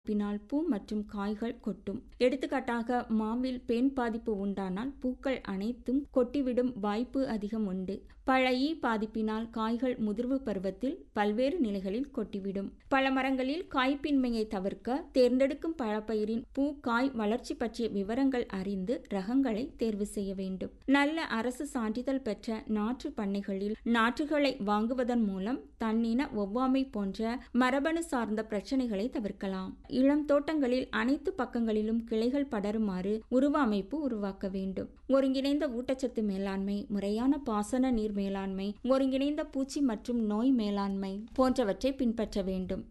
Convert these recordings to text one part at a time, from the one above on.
பின்னால் பூ மற்றும் காய்கள் கொட்டும் எடுத்துக்காட்டாக மாவில் பெண் பாதிப்பு உண்டானால் பூக்கள் அனைத்தும் கொட்டிவிடும் வாய்ப்பு அதிகம் உண்டு பழ ஈ பாதிப்பினால் காய்கள் முதிர்வு பருவத்தில் பல்வேறு நிலைகளில் கொட்டிவிடும் பல மரங்களில் காய்ப்பின்மையை தவிர்க்க தேர்ந்தெடுக்கும் பழப்பயிரின் பூ காய் வளர்ச்சி பற்றிய விவரங்கள் அறிந்து ரகங்களை தேர்வு செய்ய வேண்டும் நல்ல அரசு சான்றிதழ் பெற்ற நாற்று பண்ணைகளில் நாற்றுகளை வாங்குவதன் மூலம் தன்னின ஒவ்வாமை போன்ற மரபணு சார்ந்த பிரச்சனைகளை தவிர்க்கலாம் இளம் தோட்டங்களில் அனைத்து பக்கங்களிலும் கிளைகள் படருமாறு உருவ அமைப்பு உருவாக்க வேண்டும் ஒருங்கிணைந்த ஊட்டச்சத்து மேலாண்மை முறையான பாசன நீர் மேலாண்மை ஒருங்கிணைந்த பூச்சி மற்றும் நோய் மேலாண்மை போன்றவற்றை பின்பற்ற வேண்டும்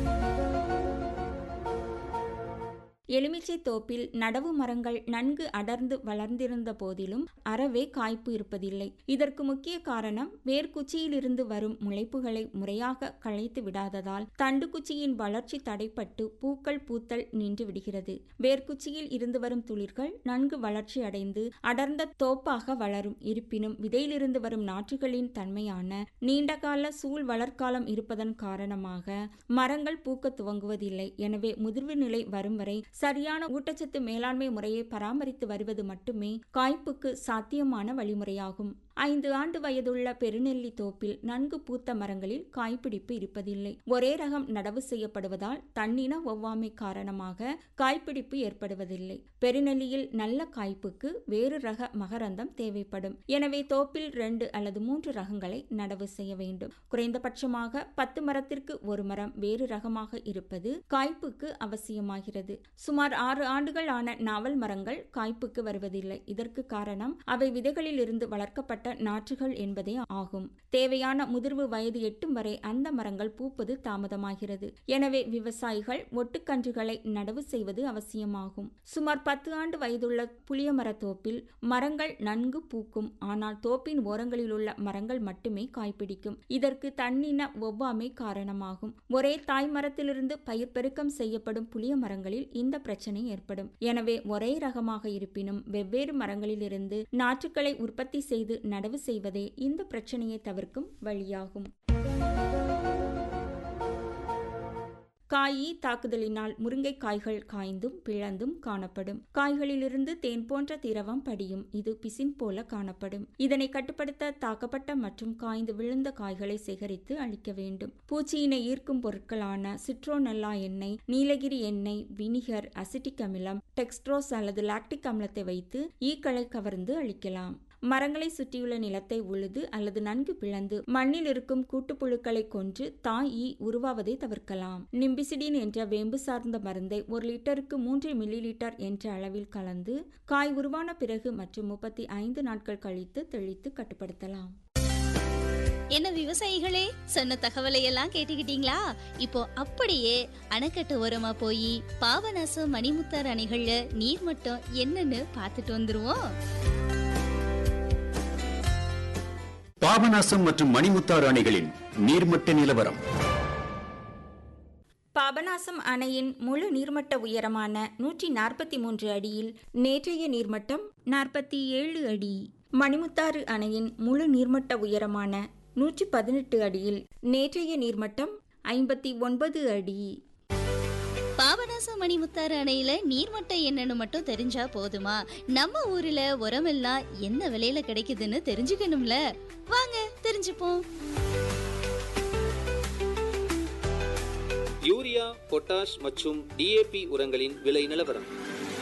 எலுமிச்சை தோப்பில் நடவு மரங்கள் நன்கு அடர்ந்து வளர்ந்திருந்த போதிலும் அறவே காய்ப்பு இருப்பதில்லை இதற்கு முக்கிய காரணம் வேர்க்குச்சியிலிருந்து வரும் முளைப்புகளை முறையாக களைத்து விடாததால் தண்டு குச்சியின் வளர்ச்சி தடைப்பட்டு பூக்கள் பூத்தல் நின்று விடுகிறது வேர்க்குச்சியில் இருந்து வரும் துளிர்கள் நன்கு வளர்ச்சி அடைந்து அடர்ந்த தோப்பாக வளரும் இருப்பினும் விதையிலிருந்து வரும் நாற்றுகளின் தன்மையான நீண்டகால சூழ் வளர்க்காலம் இருப்பதன் காரணமாக மரங்கள் பூக்க துவங்குவதில்லை எனவே முதிர்வு நிலை வரும் வரை சரியான ஊட்டச்சத்து மேலாண்மை முறையை பராமரித்து வருவது மட்டுமே காய்ப்புக்கு சாத்தியமான வழிமுறையாகும் ஐந்து ஆண்டு வயதுள்ள பெருநெல்லி தோப்பில் நன்கு பூத்த மரங்களில் காய்ப்பிடிப்பு இருப்பதில்லை ஒரே ரகம் நடவு செய்யப்படுவதால் தன்னின ஒவ்வாமை காரணமாக காய்ப்பிடிப்பு ஏற்படுவதில்லை பெருநெல்லியில் நல்ல காய்ப்புக்கு வேறு ரக மகரந்தம் தேவைப்படும் எனவே தோப்பில் ரெண்டு அல்லது மூன்று ரகங்களை நடவு செய்ய வேண்டும் குறைந்தபட்சமாக பத்து மரத்திற்கு ஒரு மரம் வேறு ரகமாக இருப்பது காய்ப்புக்கு அவசியமாகிறது சுமார் ஆறு ஆண்டுகள் ஆன நாவல் மரங்கள் காய்ப்புக்கு வருவதில்லை இதற்கு காரணம் அவை விதைகளில் இருந்து வளர்க்கப்பட்ட நாற்றுகள் என்பதே ஆகும் தேவையான முதிர்வு வயது எட்டும் வரை அந்த மரங்கள் பூப்பது தாமதமாகிறது எனவே விவசாயிகள் ஒட்டுக்கன்றுகளை நடவு செய்வது அவசியமாகும் சுமார் பத்து ஆண்டு வயதுள்ள புளிய மரத்தோப்பில் மரங்கள் நன்கு பூக்கும் ஆனால் தோப்பின் ஓரங்களில் உள்ள மரங்கள் மட்டுமே காய்பிடிக்கும் இதற்கு தன்னின ஒவ்வாமை காரணமாகும் ஒரே தாய் மரத்திலிருந்து பயிர் பெருக்கம் செய்யப்படும் புளிய மரங்களில் இந்த பிரச்சனை ஏற்படும் எனவே ஒரே ரகமாக இருப்பினும் வெவ்வேறு மரங்களிலிருந்து நாற்றுக்களை உற்பத்தி செய்து நடவு செய்வதே இந்த பிரச்சனையை தவிர்க்கும் வழியாகும் காயி தாக்குதலினால் முருங்கை காய்கள் காய்ந்தும் பிளந்தும் காணப்படும் காய்களிலிருந்து தேன் போன்ற திரவம் படியும் இது பிசின் போல காணப்படும் இதனை கட்டுப்படுத்த தாக்கப்பட்ட மற்றும் காய்ந்து விழுந்த காய்களை சேகரித்து அளிக்க வேண்டும் பூச்சியினை ஈர்க்கும் பொருட்களான சிட்ரோனெல்லா எண்ணெய் நீலகிரி எண்ணெய் வினிகர் அசிட்டிக் அமிலம் டெக்ஸ்ட்ரோஸ் அல்லது லாக்டிக் அமிலத்தை வைத்து ஈக்களை கவர்ந்து அளிக்கலாம் மரங்களை சுற்றியுள்ள நிலத்தை உழுது அல்லது நன்கு பிளந்து மண்ணில் இருக்கும் கூட்டுப்புழுக்களை கொன்று தாய் ஈ உருவாவதை தவிர்க்கலாம் நிம்பிசிடின் என்ற வேம்பு சார்ந்த மருந்தை ஒரு லிட்டருக்கு மூன்று மில்லி லிட்டர் என்ற அளவில் கலந்து காய் உருவான பிறகு மற்றும் முப்பத்தி ஐந்து நாட்கள் கழித்து தெளித்து கட்டுப்படுத்தலாம் என்ன விவசாயிகளே சொன்ன தகவலை எல்லாம் கேட்டுக்கிட்டீங்களா இப்போ அப்படியே அணைக்கட்டு ஓரமா போய் பாபநாசம் மணிமுத்தார் அணைகள்ல நீர்மட்டம் என்னன்னு பார்த்துட்டு வந்துருவோம் பாபநாசம் மற்றும் மணிமுத்தாறு அணைகளின் நீர்மட்ட நிலவரம் பாபநாசம் அணையின் முழு நீர்மட்ட உயரமான நூற்றி நாற்பத்தி மூன்று அடியில் நேற்றைய நீர்மட்டம் நாற்பத்தி ஏழு அடி மணிமுத்தாறு அணையின் முழு நீர்மட்ட உயரமான நூற்றி பதினெட்டு அடியில் நேற்றைய நீர்மட்டம் ஐம்பத்தி ஒன்பது அடி பாபநாசம் மணிமுத்தாறு அணையில நீர்மட்டம் என்னன்னு மட்டும் தெரிஞ்சா போதுமா நம்ம ஊர்ல உரமெல்லாம் என்ன விலையில கிடைக்குதுன்னு தெரிஞ்சுக்கணும்ல வாங்க தெரிஞ்சுப்போம் யூரியா பொட்டாஷ் மற்றும் டிஏபி உரங்களின் விலை நிலவரம்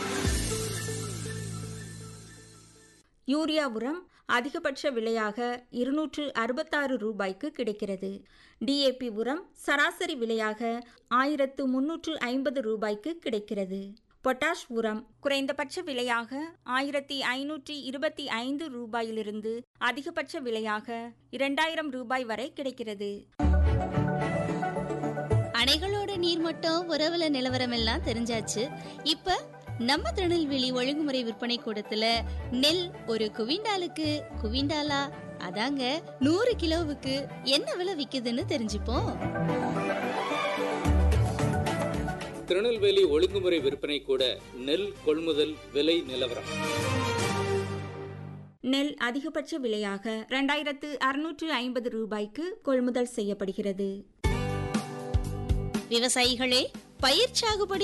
யூரியா உரம் அதிகபட்ச விலையாக இருநூற்று அறுபத்தாறு ரூபாய்க்கு கிடைக்கிறது டிஏபி உரம் சராசரி விலையாக ஆயிரத்து முன்னூற்று ஐம்பது ரூபாய்க்கு கிடைக்கிறது பொட்டாஷ் உரம் குறைந்தபட்ச விலையாக ஆயிரத்தி ஐநூற்றி இருபத்தி ஐந்து ரூபாயிலிருந்து அதிகபட்ச விலையாக இரண்டாயிரம் ரூபாய் வரை கிடைக்கிறது அணைகளோட நீர்மட்டம் உறவுல நிலவரம் எல்லாம் தெரிஞ்சாச்சு இப்ப நம்ம திருநெல்வேலி ஒழுங்குமுறை விற்பனை கூடத்துல நெல் ஒரு குவிண்டாலுக்கு குவிண்டாலா அதாங்க நூறு கிலோவுக்கு என்ன விலை விக்குதுன்னு தெரிஞ்சுப்போம் திருநெல்வேலி ஒழுங்குமுறை விற்பனை கூட நெல் கொள்முதல் விலை நிலவரம் நெல் அதிகபட்ச விலையாக இரண்டாயிரத்து அறுநூற்று ஐம்பது ரூபாய்க்கு கொள்முதல் செய்யப்படுகிறது விவசாயிகளே பயிர் சாகுபடி